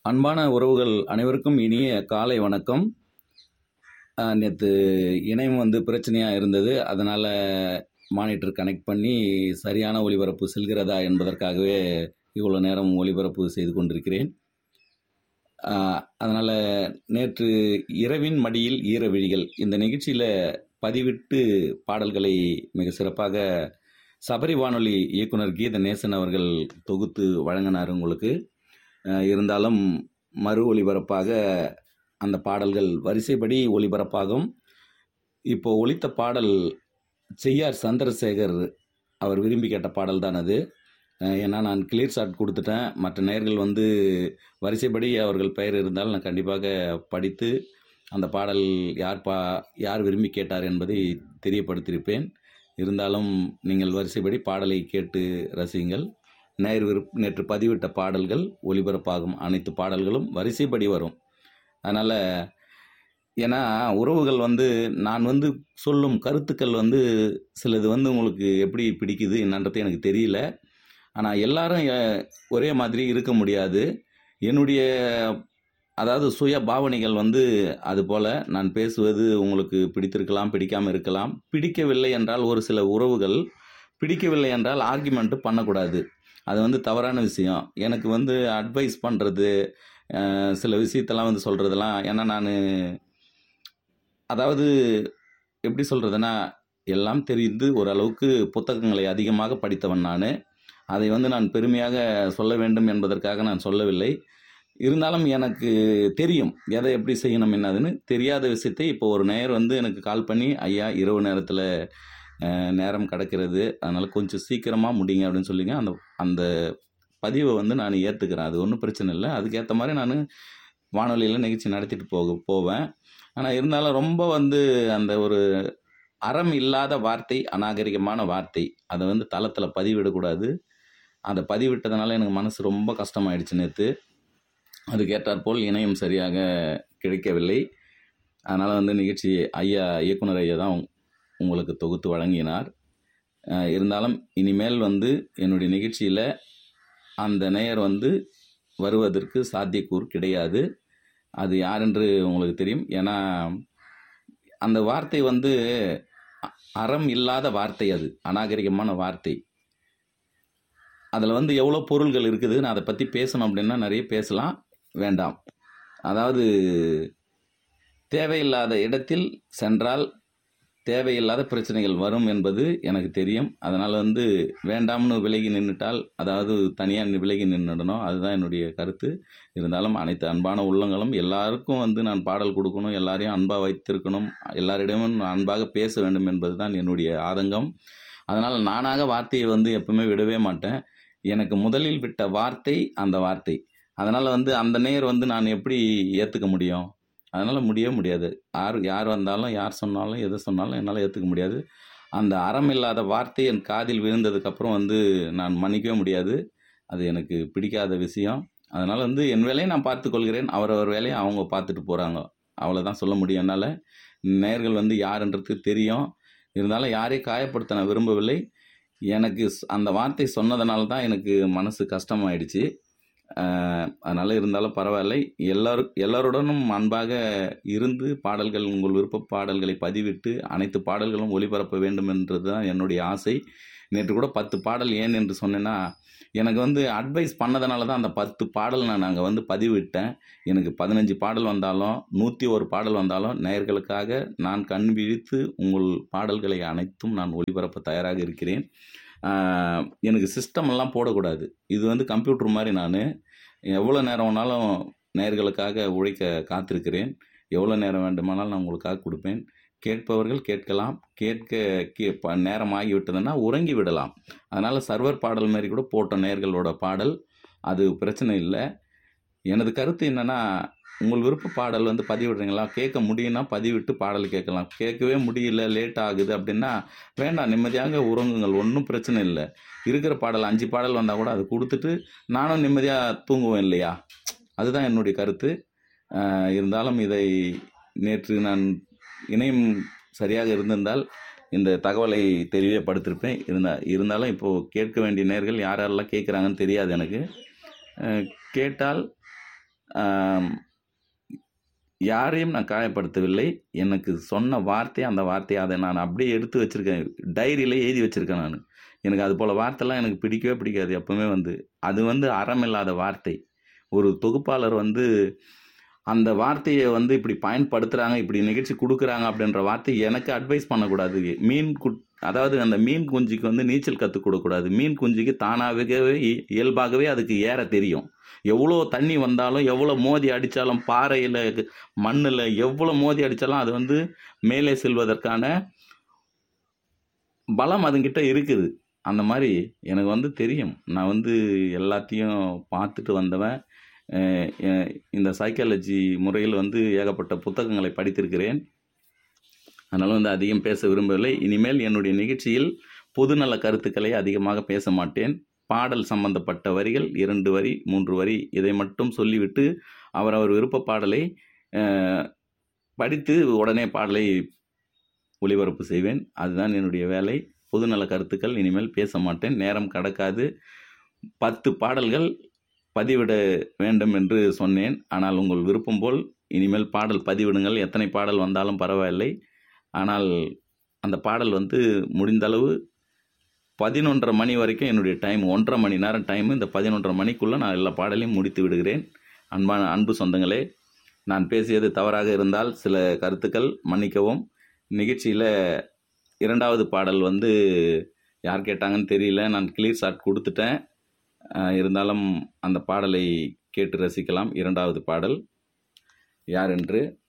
அன்பான உறவுகள் அனைவருக்கும் இனிய காலை வணக்கம் நேற்று இணையம் வந்து பிரச்சனையாக இருந்தது அதனால் மானிட்டர் கனெக்ட் பண்ணி சரியான ஒளிபரப்பு செல்கிறதா என்பதற்காகவே இவ்வளோ நேரம் ஒளிபரப்பு செய்து கொண்டிருக்கிறேன் அதனால் நேற்று இரவின் மடியில் ஈர விழிகள் இந்த நிகழ்ச்சியில் பதிவிட்டு பாடல்களை மிக சிறப்பாக சபரி வானொலி இயக்குனர் கீத நேசன் அவர்கள் தொகுத்து வழங்கினார் உங்களுக்கு அஹ் இருந்தாலும் மறு ஒளிபரப்பாக அந்த பாடல்கள் வரிசைப்படி ஒளிபரப்பாகும் இப்போ ஒலித்த பாடல் செய்யார் சந்திரசேகர் அவர் விரும்பி கேட்ட பாடல் தான் அது அஹ் ஏன்னா நான் கிளியர் ஷாட் கொடுத்துட்டேன் மற்ற நேயர்கள் வந்து வரிசைப்படி அவர்கள் பெயர் இருந்தால் நான் கண்டிப்பாக படித்து அந்த பாடல் யார் பா யார் விரும்பி கேட்டார் என்பதை தெரியப்படுத்தியிருப்பேன் இருந்தாலும் நீங்கள் வரிசைப்படி பாடலை கேட்டு ரசியுங்கள் நேர் விருப் நேற்று பதிவிட்ட பாடல்கள் ஒளிபரப்பாகும் அனைத்து பாடல்களும் வரிசைப்படி வரும் அதனால் ஏன்னா உறவுகள் வந்து நான் வந்து சொல்லும் கருத்துக்கள் வந்து சிலது வந்து உங்களுக்கு எப்படி பிடிக்குது என்னன்றது எனக்கு தெரியல ஆனால் எல்லாரும் எ- ஒரே மாதிரி இருக்க முடியாது என்னுடைய அதாவது சுய பாவனைகள் வந்து அதுபோல் நான் பேசுவது உங்களுக்கு பிடித்திருக்கலாம் பிடிக்காமல் இருக்கலாம் பிடிக்கவில்லை என்றால் ஒரு சில உறவுகள் பிடிக்கவில்லை என்றால் ஆர்கியூமெண்ட்டு பண்ணக்கூடாது அது வந்து தவறான விஷயம் எனக்கு வந்து அட்வைஸ் பண்ணுறது சில விஷயத்தெல்லாம் வந்து சொல்கிறதெல்லாம் ஏன்னா நான் அதாவது எப்படி சொல்கிறதுனா எல்லாம் தெரிந்து ஓரளவுக்கு புத்தகங்களை அதிகமாக படித்தவன் நான் அதை வந்து நான் பெருமையாக சொல்ல வேண்டும் என்பதற்காக நான் சொல்லவில்லை இருந்தாலும் எனக்கு தெரியும் எதை எப்படி செய்யணும் என்னதுன்னு தெரியாத விஷயத்தை இப்போ ஒரு நேயர் வந்து எனக்கு கால் பண்ணி ஐயா இரவு நேரத்தில் நேரம் கிடக்கிறது அதனால் கொஞ்சம் சீக்கிரமாக முடிங்க அப்படின்னு சொல்லிங்க அந்த அந்த பதிவை வந்து நான் ஏற்றுக்கிறேன் அது ஒன்றும் பிரச்சனை இல்லை அதுக்கேற்ற மாதிரி நான் வானொலியில் நிகழ்ச்சி நடத்திட்டு போக போவேன் ஆனால் இருந்தாலும் ரொம்ப வந்து அந்த ஒரு அறம் இல்லாத வார்த்தை அநாகரிகமான வார்த்தை அதை வந்து தளத்தில் பதிவிடக்கூடாது அதை பதிவிட்டதுனால எனக்கு மனசு ரொம்ப கஷ்டமாயிடுச்சு நேற்று அதுக்கேற்றாற்போல் இணையம் சரியாக கிடைக்கவில்லை அதனால் வந்து நிகழ்ச்சி ஐயா இயக்குனர் ஐயா தான் உங்- உங்களுக்கு தொகுத்து வழங்கினார் அஹ் இருந்தாலும் இனிமேல் வந்து என்னுடைய நிகழ்ச்சியில் அந்த நேயர் வந்து வருவதற்கு சாத்தியக்கூறு கிடையாது அது யாரென்று உங்களுக்கு தெரியும் ஏன்னா அந்த வார்த்தை வந்து அ- அறம் இல்லாத வார்த்தை அது அநாகரிகமான வார்த்தை அதில் வந்து எவ்வளோ பொருள்கள் இருக்குது நான் அதை பற்றி பேசணும் அப்படின்னா நிறைய பேசலாம் வேண்டாம் அதாவது தேவையில்லாத இடத்தில் சென்றால் தேவையில்லாத பிரச்சனைகள் வரும் என்பது எனக்கு தெரியும் அதனால் வந்து வேண்டாம்னு விலகி நின்றுட்டால் அதாவது தனியாக விலகி நின்றுடணும் அதுதான் என்னுடைய கருத்து இருந்தாலும் அனைத்து அன்பான உள்ளங்களும் எல்லாருக்கும் வந்து நான் பாடல் கொடுக்கணும் எல்லாரையும் அன்பாக வைத்திருக்கணும் எல்லாரிடமும் நான் அன்பாக பேச வேண்டும் என்பது தான் என்னுடைய ஆதங்கம் அதனால் நானாக வார்த்தையை வந்து எப்பவுமே விடவே மாட்டேன் எனக்கு முதலில் விட்ட வார்த்தை அந்த வார்த்தை அதனால் வந்து அந்த நேர் வந்து நான் எப்படி ஏற்றுக்க முடியும் அதனால் முடியவே முடியாது யார் யார் வந்தாலும் யார் சொன்னாலும் எது சொன்னாலும் என்னால் ஏற்றுக்க முடியாது அந்த அறம் இல்லாத வார்த்தை என் காதில் விழுந்ததுக்கப்புறம் வந்து நான் மன்னிக்கவே முடியாது அது எனக்கு பிடிக்காத விஷயம் அதனால் வந்து என் வேலையை நான் பார்த்துக்கொள்கிறேன் அவரவர் வேலையை அவங்க பார்த்துட்டு போகிறாங்க அவ்வளோதான் சொல்ல முடியும் என்னால் நேர்கள் வந்து யாருன்றது தெரியும் இருந்தாலும் யாரையும் காயப்படுத்த நான் விரும்பவில்லை எனக்கு ஸ்- அந்த வார்த்தை சொன்னதுனால தான் எனக்கு மனசு கஷ்டமாயிடுச்சு அதனால் இருந்தாலும் பரவாயில்லை எல்லாரும் எல்லாருடனும் அன்பாக இருந்து பாடல்கள் உங்கள் விருப்ப பாடல்களை பதிவிட்டு அனைத்து பாடல்களும் ஒளிபரப்ப வேண்டும் என்றது தான் என்னுடைய ஆசை நேற்று கூட பத்து பாடல் ஏன் என்று சொன்னேன்னா எனக்கு வந்து அட்வைஸ் பண்ணதுனால தான் அந்த பத்து பாடல் நான் அங்கே வந்து பதிவிட்டேன் எனக்கு பதினஞ்சு பாடல் வந்தாலும் நூற்றி ஒரு பாடல் வந்தாலும் நேயர்களுக்காக நான் கண் விழித்து உங்கள் பாடல்களை அனைத்தும் நான் ஒளிபரப்ப தயாராக இருக்கிறேன் ஆஹ் எனக்கு சிஸ்டம் எல்லாம் போடக்கூடாது இது வந்து கம்ப்யூட்டர் மாதிரி நான் எவ்வளோ நேரம் வேணாலும் நேயர்களுக்காக உழைக்க காத்திருக்கிறேன் எவ்வளோ நேரம் வேண்டுமானாலும் நான் உங்களுக்காக கொடுப்பேன் கேட்பவர்கள் கேட்கலாம் கேட்க கே ப- நேரம் ஆகிவிட்டதுன்னா உறங்கி விடலாம் அதனால் சர்வர் பாடல் மாதிரி கூட போட்ட நேயர்களோட பாடல் அது பிரச்சனை இல்லை எனது கருத்து என்னென்னா உங்கள் விருப்ப பாடல் வந்து பதிவிடுறீங்களா கேட்க முடியும்னா பதிவிட்டு பாடல் கேட்கலாம் கேட்கவே முடியல லேட் ஆகுது அப்படின்னா வேண்டாம் நிம்மதியாக உறங்குங்கள் ஒன்றும் பிரச்சனை இல்லை இருக்கிற பாடல் அஞ்சு பாடல் வந்தால் கூட அதை கொடுத்துட்டு நானும் நிம்மதியாக தூங்குவேன் இல்லையா அதுதான் என்னுடைய கருத்து ஆஹ் இருந்தாலும் இதை நேற்று நான் இணையம் சரியாக இருந்திருந்தால் இந்த தகவலை தெரியப்படுத்திருப்பேன் இருந்தா இருந்தாலும் இப்போது கேட்க வேண்டிய நேர்கள் யார் யாரெல்லாம் கேட்குறாங்கன்னு தெரியாது எனக்கு அஹ் கேட்டால் ஆம், யாரையும் நான் காயப்படுத்தவில்லை எனக்கு சொன்ன வார்த்தை அந்த வார்த்தையை அதை நான் அப்படியே எடுத்து வச்சுருக்கேன் டைரியில் எழுதி வச்சுருக்கேன் நான் எனக்கு அது போல் வார்த்தைலாம் எனக்கு பிடிக்கவே பிடிக்காது எப்பவுமே வந்து அது வந்து அறமில்லாத வார்த்தை ஒரு தொகுப்பாளர் வந்து அந்த வார்த்தையை வந்து இப்படி பயன்படுத்துகிறாங்க இப்படி நிகழ்ச்சி கொடுக்குறாங்க அப்படின்ற வார்த்தை எனக்கு அட்வைஸ் பண்ணக்கூடாது மீன் குட் அதாவது அந்த மீன் குஞ்சுக்கு வந்து நீச்சல் கற்றுக் கொடுக்கக்கூடாது மீன் குஞ்சுக்கு தானாகவே இ- இயல்பாகவே அதுக்கு ஏற தெரியும் எவ்வளோ தண்ணி வந்தாலும் எவ்வளோ மோதி அடித்தாலும் பாறையில் மண்ணில் எவ்வளோ மோதி அடித்தாலும் அது வந்து மேலே செல்வதற்கான பலம் அதுங்கிட்ட இருக்குது அந்த மாதிரி எனக்கு வந்து தெரியும் நான் வந்து எல்லாத்தையும் பார்த்துட்டு வந்தவன் அஹ் எ- இந்த சைக்காலஜி முறையில் வந்து ஏகப்பட்ட புத்தகங்களை படித்திருக்கிறேன் அதனால் வந்து அதிகம் பேச விரும்பவில்லை இனிமேல் என்னுடைய நிகழ்ச்சியில் பொதுநல கருத்துக்களை அதிகமாக பேச மாட்டேன் பாடல் சம்பந்தப்பட்ட வரிகள் இரண்டு வரி மூன்று வரி இதை மட்டும் சொல்லிவிட்டு அவரவர் விருப்ப பாடலை அஹ், படித்து உடனே பாடலை ஒளிபரப்பு செய்வேன் அதுதான் என்னுடைய வேலை பொதுநல கருத்துக்கள் இனிமேல் பேச மாட்டேன் நேரம் கடக்காது பத்து பாடல்கள் பதிவிட வேண்டும் என்று சொன்னேன் ஆனால் உங்கள் விருப்பம் போல் இனிமேல் பாடல் பதிவிடுங்கள் எத்தனை பாடல் வந்தாலும் பரவாயில்லை ஆனால் அந்த பாடல் வந்து முடிந்தளவு பதினொன்றரை மணி வரைக்கும் என்னுடைய டைம் ஒன்றரை மணி நேரம் டைம் இந்த பதினொன்றரை மணிக்குள்ளே நான் எல்லா பாடலையும் முடித்து விடுகிறேன் அன்பான அன்பு சொந்தங்களே நான் பேசியது தவறாக இருந்தால் சில கருத்துக்கள் மன்னிக்கவும் நிகழ்ச்சியில் இரண்டாவது பாடல் வந்து யார் கேட்டாங்கன்னு தெரியல நான் கிளியர் ஷாட் கொடுத்துட்டேன் அஹ் இருந்தாலும் அந்த பாடலை கேட்டு ரசிக்கலாம் இரண்டாவது பாடல் யார் என்று